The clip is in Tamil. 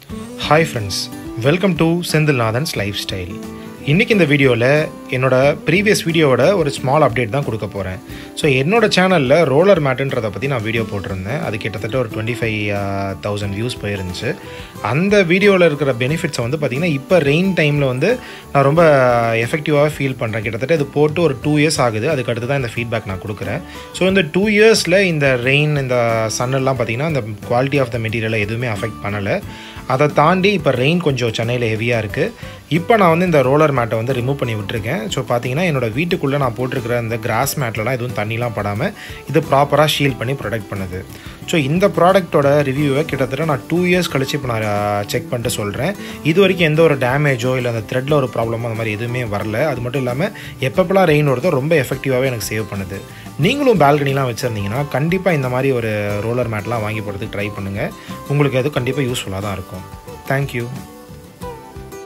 hi friends welcome to Senthilnathan's lifestyle இன்றைக்கி இந்த வீடியோவில் என்னோட ப்ரீவியஸ் வீடியோவோட ஒரு ஸ்மால் அப்டேட் தான் கொடுக்க போகிறேன் ஸோ என்னோட சேனலில் ரோலர் மேட்டுன்றதை பற்றி நான் வீடியோ போட்டிருந்தேன் அது கிட்டத்தட்ட ஒரு டுவெண்ட்டி ஃபைவ் தௌசண்ட் வியூஸ் போயிருந்துச்சு அந்த வீடியோவில் இருக்கிற பெனிஃபிட்ஸை வந்து பார்த்திங்கன்னா இப்போ ரெயின் டைமில் வந்து நான் ரொம்ப எஃபெக்டிவாக ஃபீல் பண்ணுறேன் கிட்டத்தட்ட இது போட்டு ஒரு டூ இயர்ஸ் ஆகுது அதுக்கு அடுத்து தான் இந்த ஃபீட்பேக் நான் கொடுக்குறேன் ஸோ இந்த டூ இயர்ஸில் இந்த ரெயின் இந்த சன்னெல்லாம் பார்த்திங்கன்னா இந்த குவாலிட்டி ஆஃப் த மெட்டீரியலை எதுவுமே அஃபெக்ட் பண்ணலை அதை தாண்டி இப்போ ரெயின் கொஞ்சம் சென்னையில் ஹெவியாக இருக்குது இப்போ நான் வந்து இந்த ரோலர் மேட்டை வந்து ரிமூவ் பண்ணி விட்டுருக்கேன் ஸோ பார்த்தீங்கன்னா என்னோடய வீட்டுக்குள்ளே நான் போட்டிருக்கிற இந்த கிராஸ் மேட்லலாம் எதுவும் தண்ணிலாம் படாமல் இது ப்ராப்பராக ஷீல் பண்ணி ப்ரொடெக்ட் பண்ணுது ஸோ இந்த ப்ராடக்ட்டோட ரிவ்யூவை கிட்டத்தட்ட நான் டூ இயர்ஸ் கழிச்சு இப்போ நான் செக் பண்ணிட்டு சொல்கிறேன் இது வரைக்கும் எந்த ஒரு டேமேஜோ இல்லை அந்த த்ரெட்டில் ஒரு ப்ராப்ளமோ அந்த மாதிரி எதுவுமே வரல அது மட்டும் இல்லாமல் எப்பப்பெல்லாம் ரெயின் வருதோ ரொம்ப எஃபெக்டிவாகவே எனக்கு சேவ் பண்ணுது நீங்களும் பால்கனிலாம் வச்சுருந்தீங்கன்னா கண்டிப்பாக இந்த மாதிரி ஒரு ரோலர் மேட்லாம் வாங்கி போடுறதுக்கு ட்ரை பண்ணுங்கள் உங்களுக்கு அது கண்டிப்பாக யூஸ்ஃபுல்லாக தான் இருக்கும் தேங்க்யூ